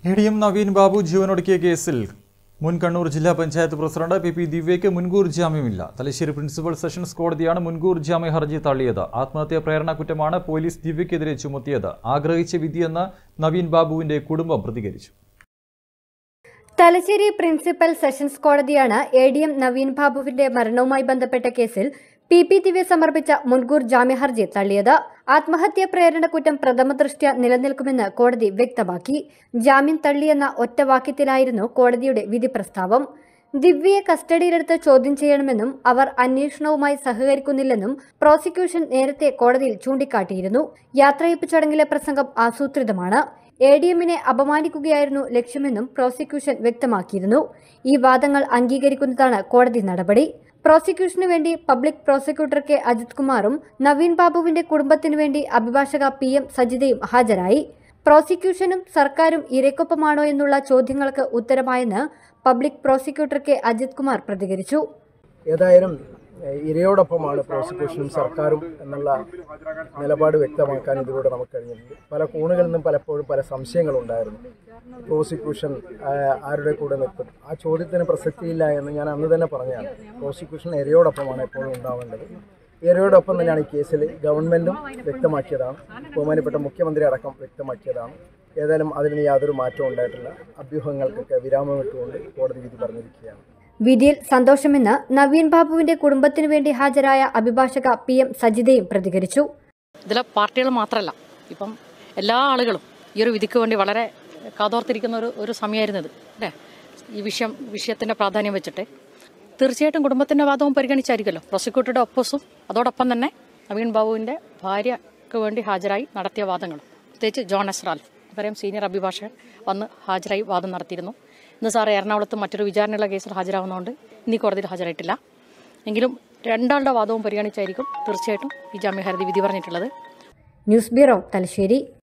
A D M Naveen Babu ജീവനൊടുക്കിയ കേസിൽ മുൻ കണ്ണൂർ ജില്ലാ പഞ്ചായത്ത് പ്രസിഡന്റ് പി പി ദിവ്യയ്ക്ക് മുൻകൂർ ജാമ്യമില്ല തലശ്ശേരി പ്രിൻസിപ്പൽ സെഷൻസ് കോടതിയാണ് മുൻകൂർ ജാമ്യ ഹർജി തള്ളിയത് ആത്മഹത്യാ പ്രേരണ കുറ്റമാണ് പോലീസ് ദിവ്യയ്ക്കെതിരെ ചുമത്തിയത് ആഗ്രഹിച്ച വിധിയെന്ന് നവീൻ ബാബുവിന്റെ കുടുംബം പ്രതികരിച്ചു തലശ്ശേരി പ്രിൻസിപ്പൽ സെഷൻസ് കോടതിയാണ് എ ഡി എം നവീൻ ബാബുവിന്റെ മരണവുമായി ബന്ധപ്പെട്ട കേസിൽ പി പി ദിവ്യ സമർപ്പിച്ച മുൻകൂർ ജാമ്യഹർജി തള്ളിയത് ആത്മഹത്യാ പ്രേരണ കുറ്റം പ്രഥമ ദൃഷ്ട്യ നിലനിൽക്കുമെന്ന് കോടതി വ്യക്തമാക്കി ജാമ്യം തള്ളിയെന്ന ഒറ്റവാക്യത്തിലായിരുന്നു കോടതിയുടെ വിധി പ്രസ്താവം ദിവ്യയെ കസ്റ്റഡിയിലെടുത്ത് ചോദ്യം ചെയ്യണമെന്നും അവർ അന്വേഷണവുമായി സഹകരിക്കുന്നില്ലെന്നും പ്രോസിക്യൂഷൻ നേരത്തെ കോടതിയിൽ ചൂണ്ടിക്കാട്ടിയിരുന്നു യാത്രയപ്പ് ചടങ്ങിലെ പ്രസംഗം ആസൂത്രിതമാണ് എ ഡി എമ്മിനെ അപമാനിക്കുകയായിരുന്നു ലക്ഷ്യമെന്നും പ്രോസിക്യൂഷൻ വ്യക്തമാക്കിയിരുന്നു ഈ വാദങ്ങൾ അംഗീകരിക്കുന്നതാണ് കോടതി നടപടി പ്രോസിക്യൂഷനു വേണ്ടി പബ്ലിക് പ്രോസിക്യൂട്ടർ കെ അജിത് കുമാറും നവീൻ ബാബുവിന്റെ കുടുംബത്തിനു വേണ്ടി അഭിഭാഷക പി എം സജിതയും ഹാജരായി പ്രോസിക്യൂഷനും സർക്കാരും ഇരയ്ക്കൊപ്പമാണോ എന്നുള്ള ചോദ്യങ്ങൾക്ക് ഉത്തരമായെന്ന് public prosecutor K Ajith Kumar പ്രതികരിച്ചു ഏതായാലും ഏഹ്, ഇരയോടൊപ്പമാണ് പ്രോസിക്യൂഷനും സർക്കാരും എന്നുള്ള നിലപാട് വ്യക്തമാക്കാൻ ഇതിലൂടെ നമുക്ക് കഴിഞ്ഞിട്ടുണ്ട് പല കോണുകളിൽ നിന്നും പലപ്പോഴും പല സംശയങ്ങളുണ്ടായിരുന്നു പ്രോസിക്യൂഷൻ ആഹ്, ആരുടെ കൂടെ നിൽക്കും ആ ചോദ്യത്തിന് പ്രസക്തിയില്ല എന്ന് ഞാൻ അന്ന് തന്നെ പറഞ്ഞതാണ് പ്രോസിക്യൂഷൻ ഇരയോടൊപ്പമാണ് എപ്പോഴും ഉണ്ടാവേണ്ടത് ഇരയോടൊപ്പം തന്നെയാണ് ഈ കേസിൽ ഗവൺമെൻറ്റും വ്യക്തമാക്കിയതാണ് ബഹുമാനപ്പെട്ട മുഖ്യമന്ത്രി അടക്കം വ്യക്തമാക്കിയതാണ് ഏതായാലും അതിന് യാതൊരു മാറ്റവും ഉണ്ടായിട്ടില്ല അഭ്യൂഹങ്ങൾക്കൊക്കെ വിരാമമിട്ടുകൊണ്ട് കോടതി വിധി പറഞ്ഞിരിക്കുകയാണ് വിധിയിൽ സന്തോഷമെന്ന് നവീൻ ബാബുവിന്റെ കുടുംബത്തിനു വേണ്ടി ഹാജരായ അഭിഭാഷക പി എം സജിതയും പ്രതികരിച്ചു ഇതിലെ പാർട്ടികൾ മാത്രമല്ല ഇപ്പം എല്ലാ ആളുകളും ഈ ഒരു വിധിക്ക് വേണ്ടി വളരെ കാതോർത്തിരിക്കുന്ന ഒരു ഒരു സമയമായിരുന്നു ഇത് അല്ലേ ഈ വിഷയം വിഷയത്തിൻ്റെ പ്രാധാന്യം വെച്ചിട്ട് തീർച്ചയായിട്ടും കുടുംബത്തിൻ്റെ വാദവും പരിഗണിച്ചായിരിക്കുമല്ലോ പ്രോസിക്യൂട്ടറുടെ ഒപ്പോസും അതോടൊപ്പം തന്നെ നവീൻ ബാബുവിൻ്റെ ഭാര്യയ്ക്ക് വേണ്ടി ഹാജരായി നടത്തിയ വാദങ്ങളും പ്രത്യേകിച്ച് ജോൺ എസ്റാൽ ഇവരെയും സീനിയർ അഭിഭാഷകൻ വന്ന് ഹാജരായി വാദം നടത്തിയിരുന്നു ഇന്ന് സാറ് എറണാകുളത്ത് മറ്റൊരു വിചാരണയുള്ള കേസിൽ ഹാജരാകുന്നതുകൊണ്ട് ഇന്നീ കോടതിയിൽ ഹാജരായിട്ടില്ല എങ്കിലും രണ്ടാളുടെ വാദവും പരിഗണിച്ചായിരിക്കും തീർച്ചയായിട്ടും ഈ ജാമ്യഹർജി വിധി പറഞ്ഞിട്ടുള്ളത് ന്യൂസ് ബ്യൂറോ തലശ്ശേരി